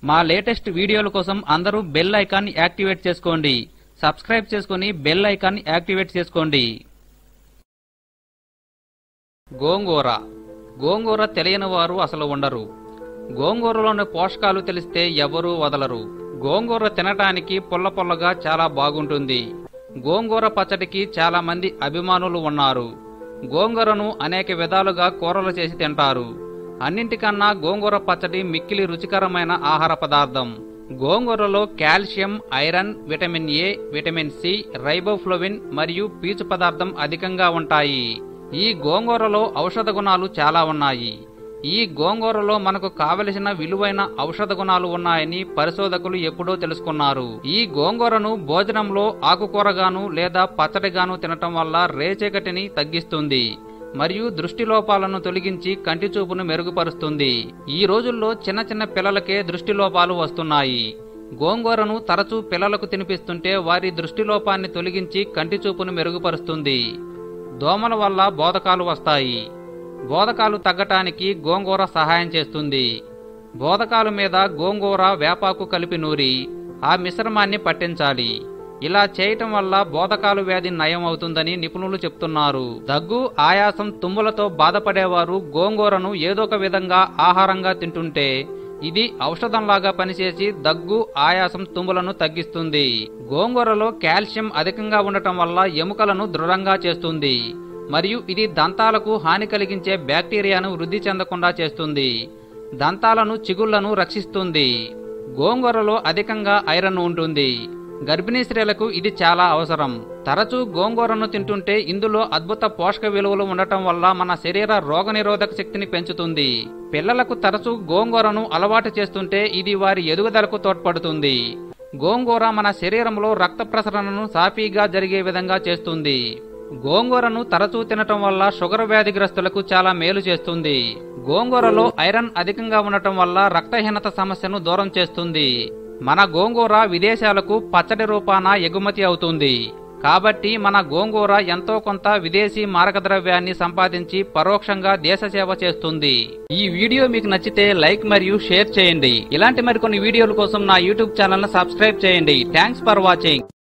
మా లేటెస్ట్ వీడియోల కోసం అందరూ బెల్ ఐకాన్ యాక్టివేట్ చేసుకోండి సబ్స్క్రైబ్ చేసుకుని బెల్ ఐకాన్ యాక్టివేట్ చేసుకోండి గోంగూర గోంగూర తెలియని వారు అసలు ఉండరు గోంగూరలోని పోషకాలు తెలిస్తే ఎవరూ వదలరు గోంగూర తినటానికి పుల్ల పుల్లగా చాలా బాగుంటుంది గోంగూర పచ్చడికి చాలా మంది అభిమానులు ఉన్నారు గోంగూరను అనేక విధాలుగా కూరలు చేసి తింటారు అన్నింటికన్నా గోంగూర పచ్చడి మిక్కిలి రుచికరమైన ఆహార పదార్థం గోంగూరలో calcium iron vitamin A vitamin C riboflavin మరియు పీచు పదార్థం అధికంగా ఉంటాయి ఈ గోంగూరలో ఔషధ గుణాలు చాలా ఉన్నాయి ఈ గోంగూరలో మనకు కావలసిన విలువైన ఔషధ గుణాలు ఉన్నాయని పరిశోధకులు ఎప్పుడో తెలుసుకున్నారు ఈ గోంగూరను భోజనంలో ఆకుకూరగాను లేదా పచ్చడిగాను తినటం వల్ల రేచీకటిని తగ్గిస్తుంది మరియు దృష్టి లోపాలను తొలగించి కంటి చూపును మెరుగుపరుస్తుంది ఈ రోజుల్లో చిన్న చిన్న పిల్లలకే దృష్టి లోపాలు వస్తున్నాయి గోంగూరను తరచూ పిల్లలకు తినిపిస్తుంటే వారి దృష్టి లోపాన్ని తొలగించి కంటి చూపును మెరుగుపరుస్తుంది దోమల వల్ల బోధకాలు వస్తాయి బోధకాలు తగ్గటానికి గోంగూర సహాయం చేస్తుంది బోధకాల మీద గోంగూర వేపాకు కలిపి నూరి ఆ మిశ్రమాన్ని పట్టించాలి ఇలా చేయటం వల్ల బోధకాలు వ్యాధి నయం అవుతుందని నిపుణులు చెప్తున్నారు దగ్గు ఆయాసం తుమ్ములతో బాధపడేవారు గోంగూరను ఏదో ఒక విధంగా ఆహారంగా తింటుంటే ఇది ఔషధంలాగా పనిచేసి దగ్గు ఆయాసం తుమ్ములను తగ్గిస్తుంది గోంగూరలో కాల్షియం అధికంగా ఉండటం వల్ల ఎముకలను దృఢంగా చేస్తుంది మరియు ఇది దంతాలకు హాని కలిగించే బ్యాక్టీరియాను వృద్ధి చెందకుండా చేస్తుంది దంతాలను చిగుళ్లను రక్షిస్తుంది గోంగూరలో అధికంగా ఐరన్ ఉంటుంది గర్భిణీ స్త్రీలకు ఇది చాలా అవసరం తరచూ గోంగూరను తింటుంటే ఇందులో అద్భుత పోషక విలువలు ఉండటం వల్ల మన శరీర రోగనిరోధక శక్తిని పెంచుతుంది పిల్లలకు తరచూ గోంగూరను అలవాటు చేస్తుంటే ఇది వారి ఎదుగుదలకు తోడ్పడుతుంది గోంగూర మన శరీరంలో రక్త ప్రసరణను సాఫీగా జరిగే విధంగా చేస్తుంది గోంగూరను తరచూ తినటం వల్ల షుగర్ వ్యాధిగ్రస్తులకు చాలా మేలు చేస్తుంది గోంగూరలో ఐరన్ అధికంగా ఉండటం వల్ల రక్తహీనత సమస్యను దూరం చేస్తుంది మన గోంగూర విదేశాలకు పచ్చడి రూపాన ఎగుమతి అవుతుంది కాబట్టి మన గోంగూర ఎంతో కొంత విదేశీ మారకద్రవ్యాన్ని సంపాదించి పరోక్షంగా దేశ సేవ చేస్తుంది ఈ వీడియో మీకు నచ్చితే లైక్ మరియు షేర్ చేయండి ఇలాంటి మరికొన్ని వీడియోల కోసం నా యూట్యూబ్ ఛానల్ సబ్స్క్రైబ్ చేయండి థ్యాంక్స్ ఫర్ వాచింగ్